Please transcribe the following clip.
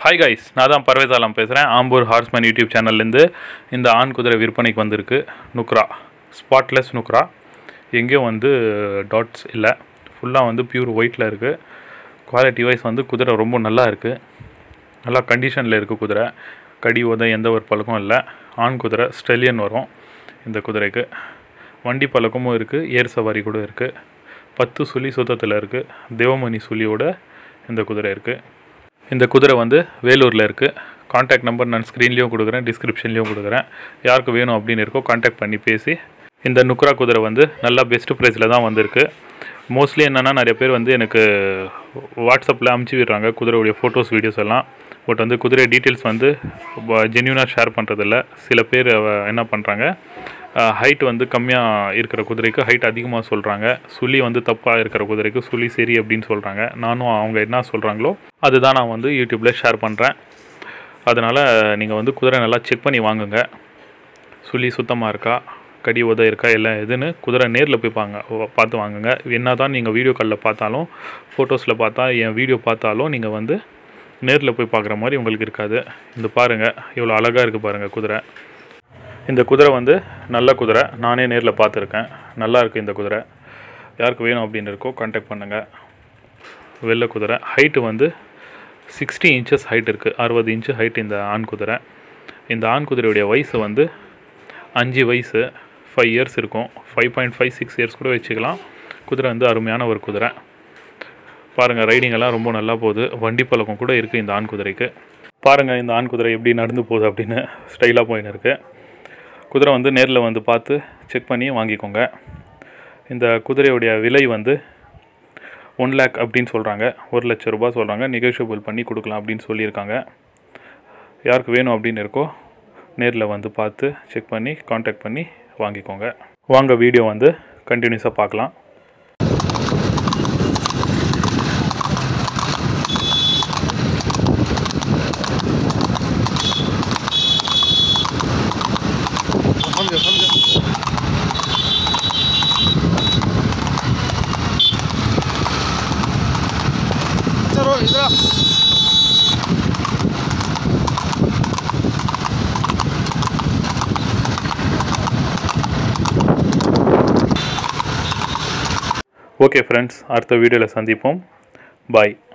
Hi guys நான் தான் பர்வேதாலம் பேசுகிறேன் ஆம்பூர் ஹார்ஸ்மேன் யூடியூப் சேனல்லேருந்து இந்த ஆண் குதிரை விற்பனைக்கு வந்திருக்கு நுக்ரா ஸ்பாட்லெஸ் நுக்ரா எங்கேயும் வந்து டாட்ஸ் இல்லை ஃபுல்லாக வந்து பியூர் ஒயிட்டில் இருக்குது குவாலிட்டி வைஸ் வந்து குதிரை ரொம்ப நல்லா இருக்குது நல்லா கண்டிஷனில் இருக்குது குதிரை கடி உதை எந்த ஒரு பழக்கம் இல்லை ஆண் குதிரை ஸ்டெலியன் வரும் இந்த குதிரைக்கு வண்டி பழக்கமும் இருக்குது ஏர் சவாரி கூட இருக்குது பத்து சுழி சுத்தத்தில் இருக்குது தேவமணி சுழியோட இந்த குதிரை இருக்குது இந்த குதிரை வந்து வேலூரில் இருக்குது காண்டாக்ட் நம்பர் நான் ஸ்க்ரீன்லேயும் கொடுக்குறேன் டிஸ்கிரிப்ஷன்லேயும் கொடுக்குறேன் யாருக்கு வேணும் அப்படின்னு இருக்கோ காண்டாக்ட் பண்ணி பேசி இந்த நுக்ரா குதிரை வந்து நல்லா பெஸ்ட் ப்ரைஸில் தான் வந்திருக்கு மோஸ்ட்லி என்னென்னா நிறைய பேர் வந்து எனக்கு வாட்ஸ்அப்பில் அமுச்சு விடுறாங்க குதிரையுடைய ஃபோட்டோஸ் வீடியோஸ் எல்லாம் பட் வந்து குதிரை டீட்டெயில்ஸ் வந்து ஜென்யூனாக ஷேர் பண்ணுறதில்ல சில பேர் அஹ், என்ன பண்ணுறாங்க ஹைட் வந்து கம்மியாக இருக்கிற குதிரைக்கு ஹைட் அதிகமாக சொல்கிறாங்க சுழி வந்து தப்பாக இருக்கிற குதிரைக்கு சுழி சரி அப்படின்னு சொல்கிறாங்க நானும் அவங்க என்ன சொல்கிறாங்களோ அதுதான் நான் வந்து யூடியூப்பில் ஷேர் பண்ணுறேன் அதனால் நீங்கள் வந்து குதிரை நல்லா செக் பண்ணி வாங்குங்க சுழி சுத்தமாக இருக்கா கடி உத இருக்கா எல்லாம் எதுன்னு குதிரை நேரில் போய் பாங்க பார்த்து வாங்குங்க என்ன தான் நீங்கள் வீடியோ காலில் பார்த்தாலும் ஃபோட்டோஸில் பார்த்தா என் வீடியோ பார்த்தாலும் நீங்கள் வந்து நேரில் போய் பார்க்குற மாதிரி உங்களுக்கு இருக்காது இந்த பாருங்கள் இவ்வளோ அழகாக இருக்குது பாருங்கள் குதிரை இந்த குதிரை வந்து நல்ல குதிரை நானே நேரில் பார்த்துருக்கேன் நல்லா இருக்குது இந்த குதிரை யாருக்கு வேணும் அப்படின்னு இருக்கோ காண்டாக்ட் பண்ணுங்கள் வெள்ளை குதிரை ஹைட்டு வந்து சிக்ஸ்டி இன்ச்சஸ் ஹைட் இருக்குது அறுபது இன்ச்சு ஹைட் இந்த ஆண் குதிரை இந்த ஆண் குதிரையுடைய வயசு வந்து அஞ்சு வயசு ஃபைவ் இயர்ஸ் இருக்கும் five point five six years கூட வச்சுக்கலாம் குதிரை வந்து அருமையான ஒரு குதிரை பாருங்கள் ரைடிங் எல்லாம் ரொம்ப நல்லா போகுது வண்டி பழக்கம் கூட இருக்குது இந்த ஆண் குதிரைக்கு பாருங்கள் இந்த ஆண் குதிரை எப்படி நடந்து போகுது அப்படின்னு ஸ்டைலாக போயின்னு இருக்கு குதிரை வந்து நேரில் வந்து பார்த்து செக் பண்ணி வாங்கிக்கோங்க இந்த குதிரையுடைய விலை வந்து ஒன் லேக் அப்படின்னு சொல்கிறாங்க ஒரு லட்ச ரூபாய் சொல்கிறாங்க நெகோஷியபிள் பண்ணி கொடுக்கலாம் அப்படின்னு சொல்லியிருக்காங்க யாருக்கு வேணும் அப்படின்னு இருக்கோ நேரில் வந்து பார்த்து செக் பண்ணி காண்டாக்ட் பண்ணி வாங்கிக்கோங்க வாங்க வீடியோ வந்து கண்டினியூஸாக பார்க்கலாம் समझो समझो चलो इधर आ। ஓகே ஃப்ரெண்ட்ஸ் அடுத்த வீடியோவில் சந்திப்போம் பாய்